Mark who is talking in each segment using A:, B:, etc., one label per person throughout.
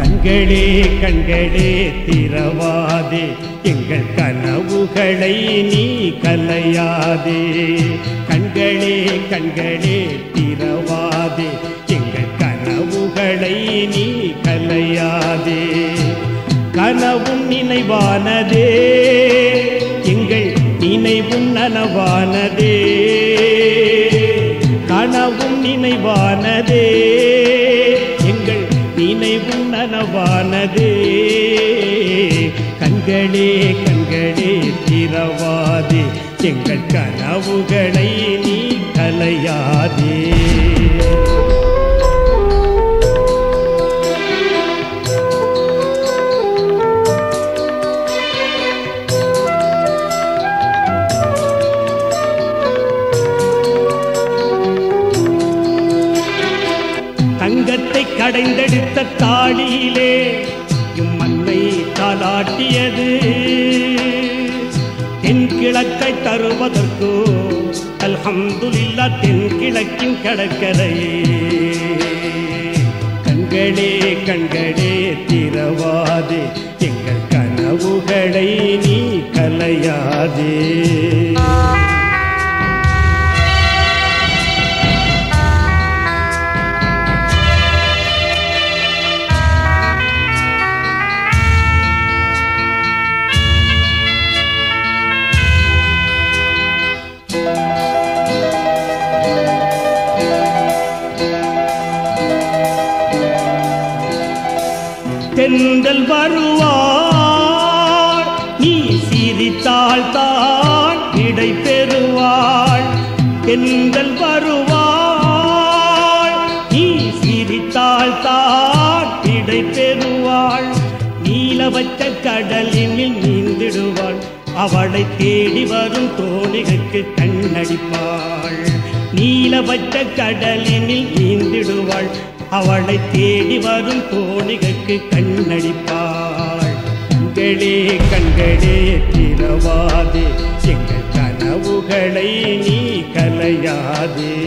A: கண்களே கண்களே திறவாதே எங்கள் கனவுகளை நீ கலையாதே கண்களே கண்களே திறவாதே எங்கள் கனவுகளை நீ கலையாதே கனவும் நினைவானதே எங்கள் நினைவும் நனவானதே கனவும் நினைவானதே எங்கள் நினைவும் நனவானதே கண்களே கண்களே திறவாதே எங்கள் கனவுகளை நீ கலையாதே தங்கத்தை கடைந்தெடுத்த தாளியிலே இம்மண்ணை தாளாட்டியது தென்கிழக்கை தருவதற்கோ அல்ஹம்துலில்லா தென்கிழக்கின் கடற்கரையே கண்களே கண்களே திறவாதே எங்கள் கனவுகளை நீ கலையாதே தென்றல் வருவாள் நீ சிரித்தாள் தான் இடை பெறுவாள் தென்றல் வருவாள் நீ சிரித்தாள் தான் இடை பெறுவாள் நீலவச்ச கடலினில் நீந்திடுவாள் அவளை தேடி வரும் தோணிகளுக்கு கண்ணடிப்பாள் நீலவச்ச கடலினில் நீந்திடுவாள் அவளை தேடி வரும் தோணிகளுக்கு கண்ணடிப்பாள் கண்களே கண்களே திறவாதே எங்கள் கனவுகளை நீ கலையாதே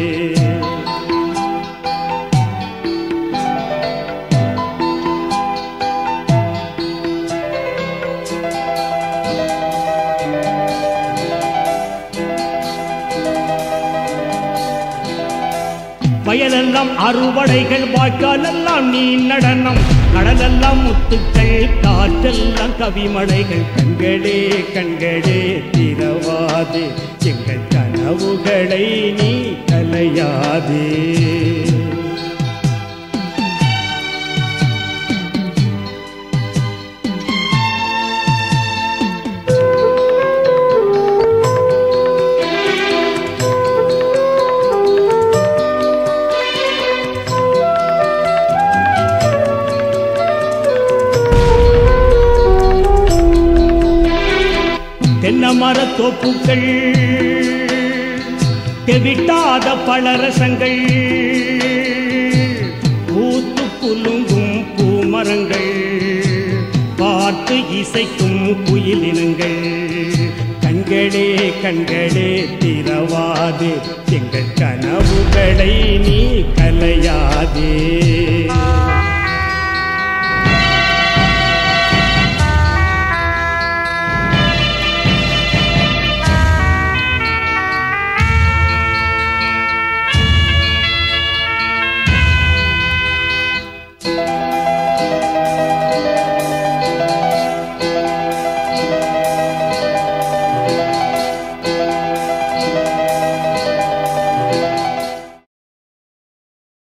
A: வயலெல்லாம் அறுவடைகள் வாய்க்காலெல்லாம் நீ நடனம் கடலெல்லாம் முத்துக்கள் காற்றெல்லாம் கவிமழைகள் கண்களே கண்களே திறவாதே எங்கள் கனவுகளை நீ கலையாதே தென்னமர தோப்புகள் தெவிட்டாத பழரசங்கள் பூத்து குலுங்கும் பூமரங்கள் பார்த்து இசைக்கும் குயிலினங்கள் கண்களே கண்களே திறவாதே எங்கள் கனவுகளை நீ கலையாதே